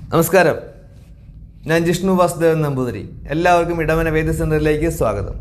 നമസ്കാരം ഞാൻ ജിഷ്ണു വാസുദേവൻ നമ്പൂതിരി എല്ലാവർക്കും ഇടവന വേദ സെന്ററിലേക്ക് സ്വാഗതം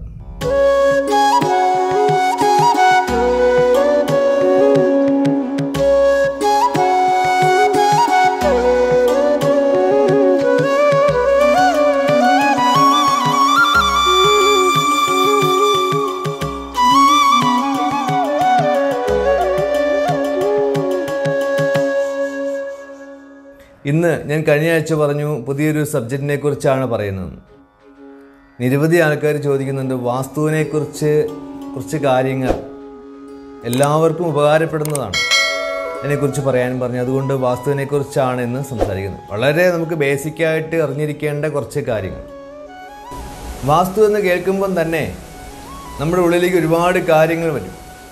ഇന്ന് ഞാൻ കഴിഞ്ഞ ആഴ്ച പറഞ്ഞു പുതിയൊരു സബ്ജക്റ്റിനെ കുറിച്ചാണ് പറയുന്നത് നിരവധി ആൾക്കാർ ചോദിക്കുന്നുണ്ട് വാസ്തുവിനെക്കുറിച്ച് കുറച്ച് കാര്യങ്ങൾ എല്ലാവർക്കും ഉപകാരപ്പെടുന്നതാണ് അതിനെക്കുറിച്ച് പറയാനും പറഞ്ഞു അതുകൊണ്ട് വാസ്തുവിനെക്കുറിച്ചാണ് ഇന്ന് സംസാരിക്കുന്നത് വളരെ നമുക്ക് ബേസിക്കായിട്ട് അറിഞ്ഞിരിക്കേണ്ട കുറച്ച് കാര്യങ്ങൾ വാസ്തു എന്ന് കേൾക്കുമ്പം തന്നെ നമ്മുടെ ഉള്ളിലേക്ക് ഒരുപാട് കാര്യങ്ങൾ വരും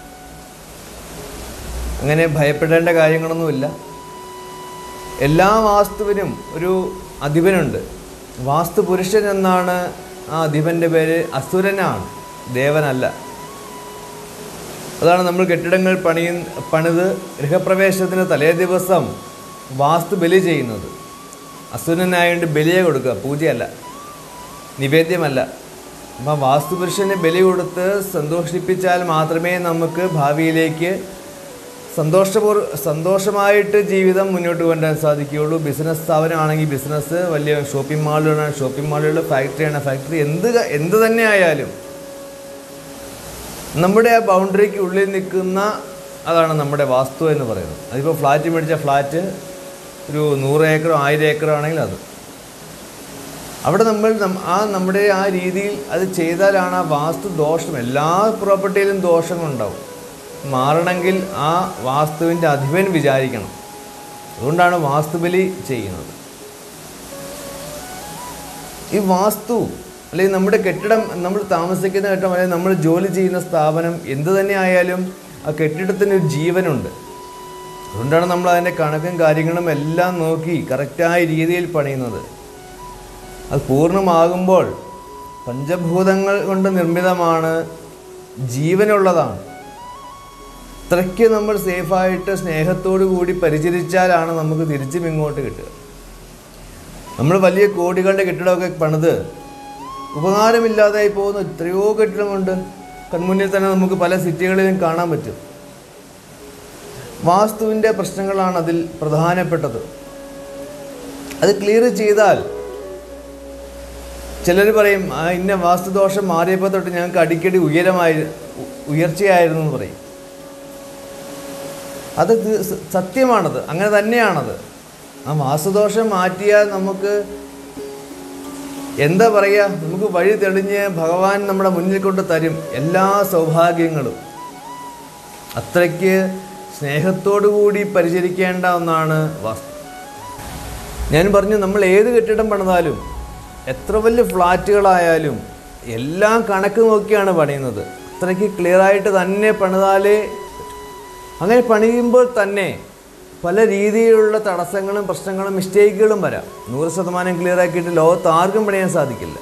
അങ്ങനെ ഭയപ്പെടേണ്ട കാര്യങ്ങളൊന്നുമില്ല എല്ലാ വാസ്തുവിനും ഒരു അധിപനുണ്ട് വാസ്തു പുരുഷൻ എന്നാണ് ആ അധിപൻ്റെ പേര് അസുരനാണ് ദേവനല്ല അതാണ് നമ്മൾ കെട്ടിടങ്ങൾ പണിയ പണിത് ഗൃഹപ്രവേശത്തിന് തലേ ദിവസം വാസ്തു ബലി ചെയ്യുന്നത് അസുരനായതുകൊണ്ട് ബലിയെ കൊടുക്കുക പൂജയല്ല നിവേദ്യമല്ല അപ്പം വാസ്തുപുരുഷന് ബലി കൊടുത്ത് സന്തോഷിപ്പിച്ചാൽ മാത്രമേ നമുക്ക് ഭാവിയിലേക്ക് സന്തോഷപൂർ സന്തോഷമായിട്ട് ജീവിതം മുന്നോട്ട് കൊണ്ടുവരാൻ സാധിക്കുകയുള്ളൂ ബിസിനസ് സ്ഥാപനമാണെങ്കിൽ ബിസിനസ് വലിയ ഷോപ്പിംഗ് മാളുകളാണ് ഷോപ്പിംഗ് മാളുകൾ ഫാക്ടറിയാണ് ഫാക്ടറി എന്ത് ക- എന്ത് തന്നെ ആയാലും നമ്മുടെ ആ ബൗണ്ടറിക്ക് ഉള്ളിൽ നിൽക്കുന്ന അതാണ് നമ്മുടെ വാസ്തു എന്ന് പറയുന്നത് അതിപ്പോൾ ഫ്ലാറ്റ് മേടിച്ച ഫ്ലാറ്റ് ഒരു നൂറ് ഏക്കറോ ആയിരം ഏക്കറോ ആണെങ്കിൽ അത് അവിടെ നമ്മൾ നം- ആ നമ്മുടെ ആ രീതിയിൽ അത് ചെയ്താലാണ് ആ വാസ്തു ദോഷം എല്ലാ പ്രോപ്പർട്ടിയിലും ദോഷങ്ങളുണ്ടാവും മാറണമെങ്കിൽ ആ വാസ്തുവിൻ്റെ അധിപൻ വിചാരിക്കണം അതുകൊണ്ടാണ് വാസ്തുബലി ചെയ്യുന്നത് ഈ വാസ്തു അല്ലെങ്കിൽ നമ്മുടെ കെട്ടിടം നമ്മൾ താമസിക്കുന്ന കെട്ടിടം അല്ലെങ്കിൽ നമ്മൾ ജോലി ചെയ്യുന്ന സ്ഥാപനം എന്ത് തന്നെ ആയാലും ആ കെട്ടിടത്തിന് ഒരു ജീവനുണ്ട് അതുകൊണ്ടാണ് നമ്മൾ അതിൻ്റെ കണക്കും കാര്യങ്ങളും എല്ലാം നോക്കി കറക്റ്റായ രീതിയിൽ പണിയുന്നത് അത് പൂർണ്ണമാകുമ്പോൾ പഞ്ചഭൂതങ്ങൾ കൊണ്ട് നിർമ്മിതമാണ് ജീവനുള്ളതാണ് അത്രയ്ക്ക് നമ്മൾ സേഫായിട്ട് സ്നേഹത്തോടു കൂടി പരിചരിച്ചാലാണ് നമുക്ക് തിരിച്ചും ഇങ്ങോട്ട് കിട്ടുക നമ്മൾ വലിയ കോടികളുടെ കെട്ടിടമൊക്കെ പണിത് ഉപകാരമില്ലാതായി പോകുന്ന എത്രയോ കെട്ടിടമുണ്ട് കൺമുന്നിൽ തന്നെ നമുക്ക് പല സിറ്റികളിലും കാണാൻ പറ്റും വാസ്തുവിൻ്റെ പ്രശ്നങ്ങളാണ് അതിൽ പ്രധാനപ്പെട്ടത് അത് ക്ലിയർ ചെയ്താൽ ചിലർ പറയും ആ ഇന്ന വാസ്തുദോഷം മാറിയപ്പോൾ തൊട്ട് ഞങ്ങൾക്ക് അടിക്കടി ഉയരമായി ഉ- ഉയർച്ചയായിരുന്നു എന്ന് പറയും അത് തീ- സ- സത്യമാണത് അങ്ങനെ തന്നെയാണത് ആ വാസ്തുദോഷം മാറ്റിയാൽ നമുക്ക് എന്താ പറയുക നമുക്ക് വഴി തെളിഞ്ഞ് ഭഗവാൻ നമ്മുടെ മുന്നിൽ കൊണ്ട് തരും എല്ലാ സൗഭാഗ്യങ്ങളും അത്രയ്ക്ക് സ്നേഹത്തോടു കൂടി പരിചരിക്കേണ്ട ഒന്നാണ് വാസ്തു ഞാൻ പറഞ്ഞു നമ്മൾ ഏത് കെട്ടിടം പണിതാലും എത്ര വലിയ ഫ്ലാറ്റുകളായാലും എല്ലാം കണക്ക് നോക്കിയാണ് പണിയുന്നത് അത്രയ്ക്ക് ക്ലിയറായിട്ട് തന്നെ പണിതാലേ അങ്ങനെ പണിയുമ്പോൾ തന്നെ പല രീതിയിലുള്ള തടസ്സങ്ങളും പ്രശ്നങ്ങളും മിസ്റ്റേക്കുകളും വരാം നൂറ് ശതമാനം ക്ലിയർ ആക്കിയിട്ട് ലോകത്ത് ആർക്കും പണിയാൻ സാധിക്കില്ല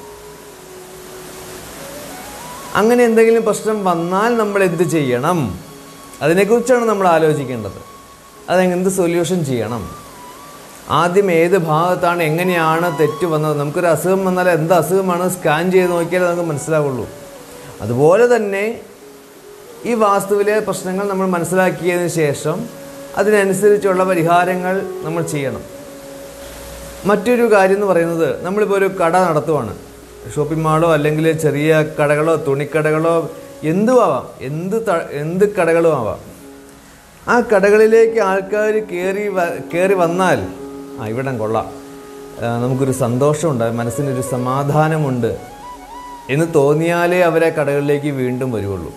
അങ്ങനെ എന്തെങ്കിലും പ്രശ്നം വന്നാൽ നമ്മൾ എന്ത് ചെയ്യണം അതിനെക്കുറിച്ചാണ് നമ്മൾ ആലോചിക്കേണ്ടത് അതെന്ത് സൊല്യൂഷൻ ചെയ്യണം ആദ്യം ഏത് ഭാഗത്താണ് എങ്ങനെയാണ് തെറ്റ് വന്നത് നമുക്കൊരു അസുഖം വന്നാൽ എന്ത് അസുഖമാണ് സ്കാൻ ചെയ്ത് നോക്കിയാലേ നമുക്ക് മനസ്സിലാവുള്ളൂ അതുപോലെ തന്നെ ഈ വാസ്തുവിലെ പ്രശ്നങ്ങൾ നമ്മൾ മനസ്സിലാക്കിയതിന് ശേഷം അതിനനുസരിച്ചുള്ള പരിഹാരങ്ങൾ നമ്മൾ ചെയ്യണം മറ്റൊരു കാര്യം എന്ന് പറയുന്നത് നമ്മളിപ്പോൾ ഒരു കട നടത്തുവാണ് ഷോപ്പിംഗ് മാളോ അല്ലെങ്കിൽ ചെറിയ കടകളോ തുണിക്കടകളോ എന്തും ആവാം എന്ത് ത- എന്ത് കടകളും ആവാം ആ കടകളിലേക്ക് ആൾക്കാർ കയറി വ- കയറി വന്നാൽ ആ ഇവിടം കൊള്ളാം ആ, നമുക്കൊരു സന്തോഷമുണ്ട് മനസ്സിനൊരു സമാധാനമുണ്ട് എന്ന് തോന്നിയാലേ അവരെ കടകളിലേക്ക് വീണ്ടും വരുള്ളൂ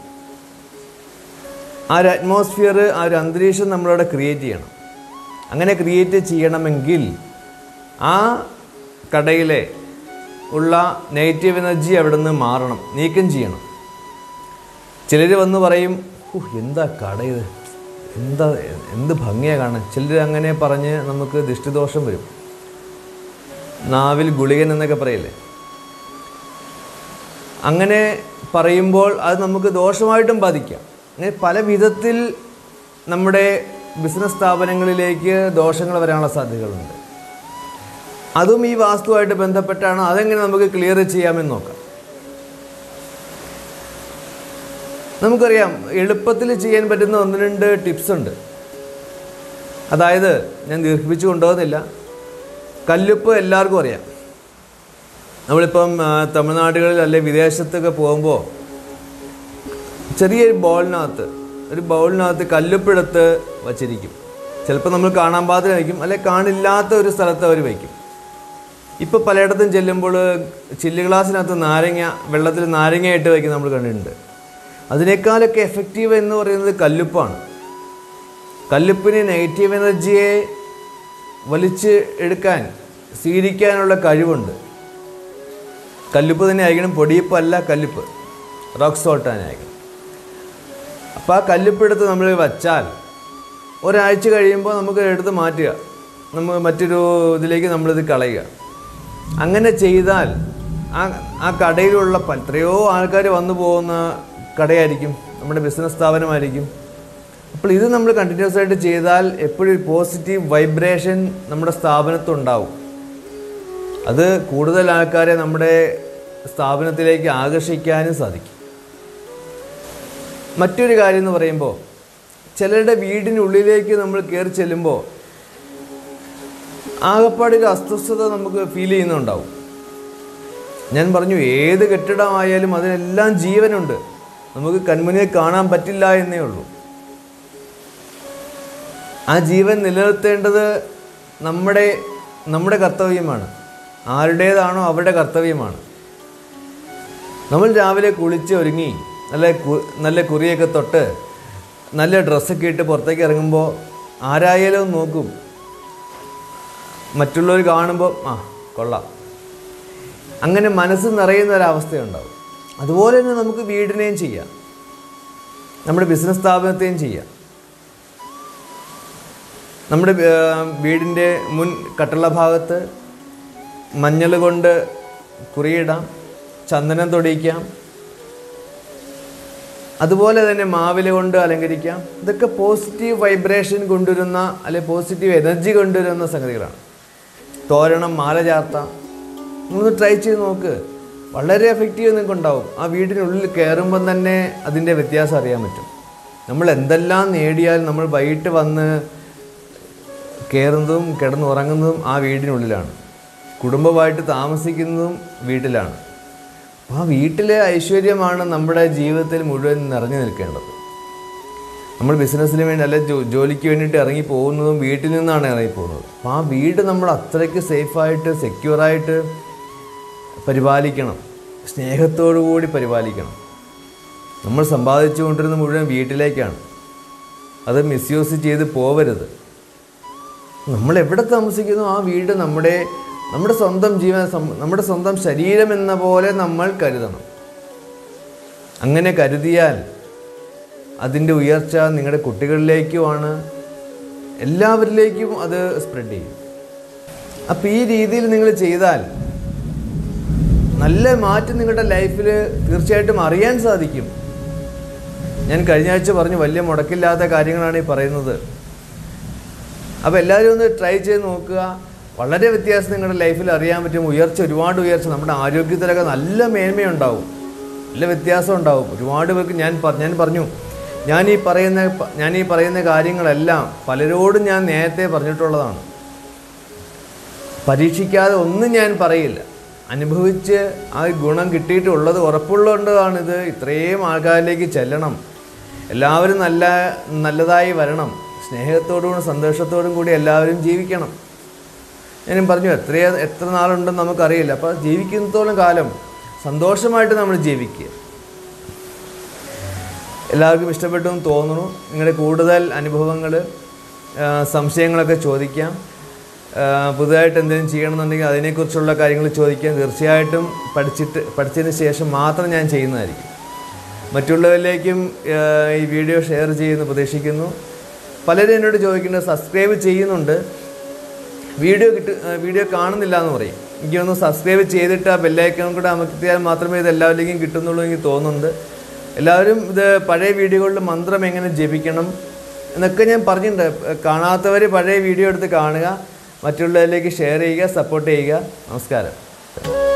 ആ ഒരു അറ്റ്മോസ്ഫിയർ ആ ഒരു അന്തരീക്ഷം നമ്മളവിടെ ക്രിയേറ്റ് ചെയ്യണം അങ്ങനെ ക്രിയേറ്റ് ചെയ്യണമെങ്കിൽ ആ കടയിലെ ഉള്ള നെഗറ്റീവ് എനർജി അവിടെ നിന്ന് മാറണം നീക്കം ചെയ്യണം ചിലർ വന്ന് പറയും "ഹു, എന്താ കട ഇത് എന്താ എന്ത് ഭംഗിയാണ് കാണാൻ ചിലർ അങ്ങനെ പറഞ്ഞ് നമുക്ക് ദൃഷ്ടിദോഷം വരും നാവിൽ ഗുളികൻ എന്നൊക്കെ പറയില്ലേ അങ്ങനെ പറയുമ്പോൾ അത് നമുക്ക് ദോഷമായിട്ടും ബാധിക്കാം അങ്ങനെ പല വിധത്തിൽ നമ്മുടെ ബിസിനസ് സ്ഥാപനങ്ങളിലേക്ക് ദോഷങ്ങൾ വരാനുള്ള സാധ്യതകളുണ്ട് അതും ഈ വാസ്തുവായിട്ട് ബന്ധപ്പെട്ടാണ് അതെങ്ങനെ നമുക്ക് ക്ലിയർ ചെയ്യാമെന്ന് നോക്കാം നമുക്കറിയാം എളുപ്പത്തിൽ ചെയ്യാൻ പറ്റുന്ന ഒന്ന് രണ്ട് ടിപ്സ് ഉണ്ട് അതായത് ഞാൻ ദീർഘിപ്പിച്ചു കൊണ്ടുപോകുന്നില്ല കല്ലുപ്പ് എല്ലാവർക്കും അറിയാം നമ്മളിപ്പം ആ, തമിഴ്നാടുകളിൽ അല്ലെ വിദേശത്തൊക്കെ പോകുമ്പോൾ ചെറിയൊരു ബൗളിനകത്ത് ഒരു ബൗളിനകത്ത് കല്ലുപ്പെടുത്ത് വച്ചിരിക്കും ചിലപ്പോൾ നമ്മൾ കാണാൻ പാത്രം വയ്ക്കും അല്ലെ കാണില്ലാത്ത ഒരു സ്ഥലത്ത് അവർ വയ്ക്കും ഇപ്പോൾ പലയിടത്തും ചെല്ലുമ്പോൾ ചില്ല് ഗ്ലാസ്സിനകത്ത് നാരങ്ങ വെള്ളത്തിൽ നാരങ്ങ ഇട്ട് വയ്ക്കുന്ന നമ്മൾ കണ്ടിട്ടുണ്ട് അതിനേക്കാളൊക്കെ എഫക്റ്റീവ് എന്ന് പറയുന്നത് കല്ലുപ്പാണ് കല്ലുപ്പിന് നെഗറ്റീവ് എനർജിയെ വലിച്ച് എടുക്കാൻ സ്വീകരിക്കാനുള്ള കഴിവുണ്ട് കല്ലുപ്പ് തന്നെ ആയിരിക്കണം പൊടിയപ്പല്ല കല്ലുപ്പ് റോക്ക് സോൾട്ട് തന്നെ ആയിരിക്കണം അപ്പോൾ ആ കല്ലുപ്പ് എടുത്ത് നമ്മൾ വച്ചാൽ ഒരാഴ്ച കഴിയുമ്പോൾ നമുക്ക് എടുത്ത് മാറ്റുക നമ്മൾ മറ്റൊരു ഇതിലേക്ക് നമ്മളിത് കളയുക അങ്ങനെ ചെയ്താൽ ആ ആ കടയിലുള്ള പ- എത്രയോ ആൾക്കാർ വന്നു പോകുന്ന കടയായിരിക്കും നമ്മുടെ ബിസിനസ് സ്ഥാപനമായിരിക്കും അപ്പോൾ ഇത് നമ്മൾ കണ്ടിന്യൂസ് ആയിട്ട് ചെയ്താൽ എപ്പോഴും പോസിറ്റീവ് വൈബ്രേഷൻ നമ്മുടെ സ്ഥാപനത്തുണ്ടാവും അത് കൂടുതൽ ആൾക്കാരെ നമ്മുടെ സ്ഥാപനത്തിലേക്ക് ആകർഷിക്കാനും സാധിക്കും മറ്റൊരു കാര്യം എന്ന് പറയുമ്പോൾ ചിലരുടെ വീടിനുള്ളിലേക്ക് നമ്മൾ കയറി ചെല്ലുമ്പോൾ ആകപ്പാടെ ഒരു അസ്വസ്ഥത നമുക്ക് ഫീൽ ചെയ്യുന്നുണ്ടാവും ഞാൻ പറഞ്ഞു ഏത് കെട്ടിടമായാലും അതിനെല്ലാം ജീവനുണ്ട് നമുക്ക് കൺമുന്നിൽ കാണാൻ പറ്റില്ല എന്നേ ഉള്ളൂ ആ ജീവൻ നിലനിർത്തേണ്ടത് നമ്മുടെ നമ്മുടെ കർത്തവ്യമാണ് ആരുടേതാണോ അവരുടെ കർത്തവ്യമാണ് നമ്മൾ രാവിലെ കുളിച്ച് ഒരുങ്ങി നല്ല കു നല്ല കുറിയൊക്കെ തൊട്ട് നല്ല ഡ്രസ്സൊക്കെ ഇട്ട് പുറത്തേക്ക് ഇറങ്ങുമ്പോൾ ആരായാലും നോക്കും മറ്റുള്ളവർ കാണുമ്പോൾ ആ കൊള്ളാം അങ്ങനെ മനസ്സ് നിറയുന്ന ഒരവസ്ഥയുണ്ടാവും അതുപോലെ തന്നെ നമുക്ക് വീടിനെയും ചെയ്യാം നമ്മുടെ ബിസിനസ് സ്ഥാപനത്തെയും ചെയ്യാം നമ്മുടെ ആ, വീടിൻ്റെ മുൻ കട്ടള ഭാഗത്ത് മഞ്ഞൾ കൊണ്ട് കുറിയിടാം ചന്ദനം തൊടിയിക്കാം അതുപോലെ തന്നെ മാവില കൊണ്ട് അലങ്കരിക്കാം ഇതൊക്കെ പോസിറ്റീവ് വൈബ്രേഷൻ കൊണ്ടുവരുന്ന അല്ലെ പോസിറ്റീവ് എനർജി കൊണ്ടുവരുന്ന സംഗതികളാണ് തോരണം മാല ചാർത്താം നിങ്ങളൊന്ന് ട്രൈ ചെയ്ത് നോക്ക് വളരെ എഫക്റ്റീവ് നിങ്ങൾക്ക് ഉണ്ടാവും ആ വീടിനുള്ളിൽ കയറുമ്പം തന്നെ അതിൻ്റെ വ്യത്യാസം അറിയാൻ പറ്റും നമ്മൾ എന്തെല്ലാം നേടിയാൽ നമ്മൾ വൈകിട്ട് വന്ന് കയറുന്നതും കിടന്നുറങ്ങുന്നതും ആ വീടിനുള്ളിലാണ് കുടുംബമായിട്ട് താമസിക്കുന്നതും വീട്ടിലാണ് അപ്പോൾ ആ വീട്ടിലെ ഐശ്വര്യമാണ് നമ്മുടെ ജീവിതത്തിൽ മുഴുവൻ നിറഞ്ഞു നിൽക്കേണ്ടത് നമ്മൾ ബിസിനസ്സിന് വേണ്ടി അല്ലെ ജോ ജോലിക്ക് വേണ്ടിയിട്ട് ഇറങ്ങി പോകുന്നതും വീട്ടിൽ നിന്നാണ് ഇറങ്ങി പോകുന്നത് അപ്പോൾ ആ വീട് നമ്മൾ അത്രയ്ക്ക് സേഫായിട്ട് സെക്യൂറായിട്ട് പരിപാലിക്കണം സ്നേഹത്തോടു കൂടി പരിപാലിക്കണം നമ്മൾ സമ്പാദിച്ചു കൊണ്ടിരുന്ന മുഴുവൻ വീട്ടിലേക്കാണ് അത് മിസ്യൂസ് ചെയ്ത് പോവരുത് നമ്മൾ എവിടെ താമസിക്കുന്നു ആ വീട് നമ്മുടെ നമ്മുടെ സ്വന്തം ജീവൻ സം- നമ്മുടെ സ്വന്തം ശരീരം എന്ന പോലെ നമ്മൾ കരുതണം അങ്ങനെ കരുതിയാൽ അതിൻ്റെ ഉയർച്ച നിങ്ങളുടെ കുട്ടികളിലേക്കുമാണ് എല്ലാവരിലേക്കും അത് സ്പ്രെഡ് ചെയ്യും അപ്പോൾ ഈ രീതിയിൽ നിങ്ങൾ ചെയ്താൽ നല്ല മാറ്റം നിങ്ങളുടെ ലൈഫിൽ തീർച്ചയായിട്ടും അറിയാൻ സാധിക്കും ഞാൻ കഴിഞ്ഞ ആഴ്ച പറഞ്ഞു വലിയ മുടക്കില്ലാത്ത കാര്യങ്ങളാണ് ഈ പറയുന്നത് അപ്പോൾ എല്ലാവരും ഒന്ന് ട്രൈ ചെയ്ത് നോക്കുക വളരെ വ്യത്യാസം നിങ്ങളുടെ ലൈഫിൽ അറിയാൻ പറ്റും ഉയർച്ച ഒരുപാട് ഉയർച്ച നമ്മുടെ ആരോഗ്യത്തിലൊക്കെ നല്ല മേന്മയുണ്ടാവും നല്ല വ്യത്യാസം ഉണ്ടാവും ഒരുപാട് പേർക്ക് ഞാൻ പ- ഞാൻ പറഞ്ഞു ഞാൻ ഈ പറയുന്ന പ- ഞാൻ ഈ പറയുന്ന കാര്യങ്ങളെല്ലാം പലരോടും ഞാൻ നേരത്തെ പറഞ്ഞിട്ടുള്ളതാണ് പരീക്ഷിക്കാതെ ഒന്നും ഞാൻ പറയില്ല അനുഭവിച്ച് ആ ഗുണം കിട്ടിയിട്ടുള്ളത് ഉറപ്പുള്ളതുകൊണ്ടാണ് ഇത് ഇത്രയും ആൾക്കാരിലേക്ക് ചെല്ലണം എല്ലാവരും നല്ല നല്ലതായി വരണം സ്നേഹത്തോടും സന്തോഷത്തോടും കൂടി എല്ലാവരും ജീവിക്കണം ഞാനും പറഞ്ഞു എത്ര എത്ര നാളുണ്ടെന്ന് നമുക്കറിയില്ല അപ്പോൾ ജീവിക്കുന്നിടത്തോളം കാലം സന്തോഷമായിട്ട് നമ്മൾ ജീവിക്കുക എല്ലാവർക്കും ഇഷ്ടപ്പെട്ടു എന്ന് തോന്നുന്നു നിങ്ങളുടെ കൂടുതൽ അനുഭവങ്ങൾ സംശയങ്ങളൊക്കെ ചോദിക്കാം ആ, പുതുതായിട്ട് എന്തെങ്കിലും ചെയ്യണമെന്നുണ്ടെങ്കിൽ അതിനെക്കുറിച്ചുള്ള കാര്യങ്ങൾ ചോദിക്കാം തീർച്ചയായിട്ടും പഠിച്ചിട്ട് പഠിച്ചതിന് ശേഷം മാത്രം ഞാൻ ചെയ്യുന്നതായിരിക്കും മറ്റുള്ളവരിലേക്കും ആ, ഈ വീഡിയോ ഷെയർ ചെയ്യുമെന്ന് പ്രതീക്ഷിക്കുന്നു പലരും എന്നോട് ചോദിക്കുന്നത് സബ്സ്ക്രൈബ് ചെയ്യുന്നുണ്ട് വീഡിയോ കിട്ടു ആ, വീഡിയോ കാണുന്നില്ല എന്ന് പറയും എനിക്കൊന്ന് സബ്സ്ക്രൈബ് ചെയ്തിട്ട് ആ ബെല്ലൈക്കൺ കൂടെ അമർത്തിയാൽ മാത്രമേ ഇത് എല്ലാവരിലേക്കും കിട്ടുന്നുള്ളൂ എനിക്ക് തോന്നുന്നുണ്ട് എല്ലാവരും ഇത് പഴയ വീഡിയോകളിൽ മന്ത്രം എങ്ങനെ ജപിക്കണം എന്നൊക്കെ ഞാൻ പറഞ്ഞിട്ടുണ്ട് കാണാത്തവർ പഴയ വീഡിയോ എടുത്ത് കാണുക മറ്റുള്ളവരിലേക്ക് ഷെയർ ചെയ്യുക സപ്പോർട്ട് ചെയ്യുക നമസ്കാരം